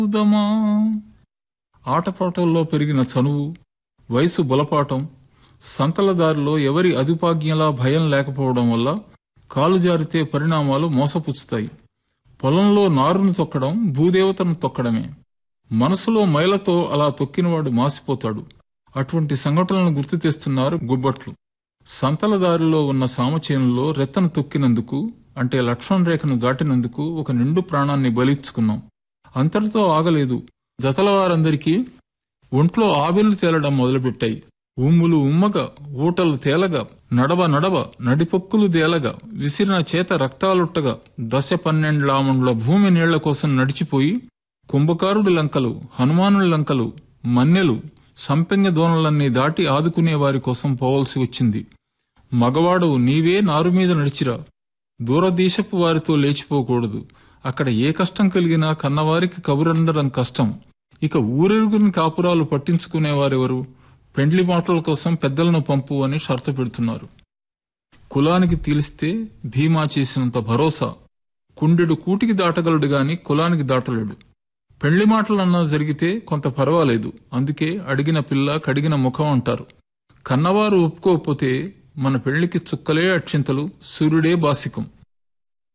ఉదమా ఆటపాటల్లో పెరిగిన చనువు వయసు బులపాటం సంతల దారిలో ఎవరి అదుపాజ్ఞలా భయం లేకపోవడం వల్ల కాలు జారితే పరిణామాలు మోసపుచ్చుతాయి పొలంలో నారును తొక్కడం భూదేవతను తొక్కడమే మనసులో మైలతో అలా తొక్కినవాడు మాసిపోతాడు అటువంటి సంఘటనలను గుర్తు తెస్తున్నారు గుబ్బట్లు సంతల దారిలో ఉన్న సామచేనులో రెత్తను తొక్కినందుకు అంటే లక్ష్మణ రేఖను దాటినందుకు ఒక నిండు ప్రాణాన్ని బలిచ్చుకున్నాం అంతటితో ఆగలేదు జతల వారందరికీ ఒంట్లో ఆవిర్లు తేలడం మొదలుపెట్టాయి ఉమ్ములు ఉమ్మగా ఊటలు తేలగా నడవ నడవ నడిపొక్కులు దేలగా విసిరిన చేత రక్తాలుట్టగా దశ పన్నెండ్లామండ్ల భూమి నీళ్ల కోసం నడిచిపోయి కుంభకారుడి లంకలు హనుమానుడి లంకలు మన్నెలు సంపెంగ దోనలన్నీ దాటి ఆదుకునే వారి కోసం పోవలసి వచ్చింది మగవాడు నీవే నారు మీద నడిచిరా దూరదేశపు వారితో లేచిపోకూడదు అక్కడ ఏ కష్టం కలిగినా కన్నవారికి కబురందడం కష్టం ఇక ఊరెరుగుని కాపురాలు పట్టించుకునేవారెవరు పెండ్లి మాటల కోసం పెద్దలను పంపు అని షరతు పెడుతున్నారు కులానికి తీలిస్తే భీమా చేసినంత భరోసా కుండెడు కూటికి దాటగలడు గాని కులానికి దాటలేడు పెళ్లి మాటలన్నా జరిగితే కొంత పర్వాలేదు అందుకే అడిగిన పిల్ల కడిగిన ముఖం అంటారు కన్నవారు ఒప్పుకోకపోతే మన పెళ్లికి చుక్కలే అక్షింతలు సూర్యుడే బాసికం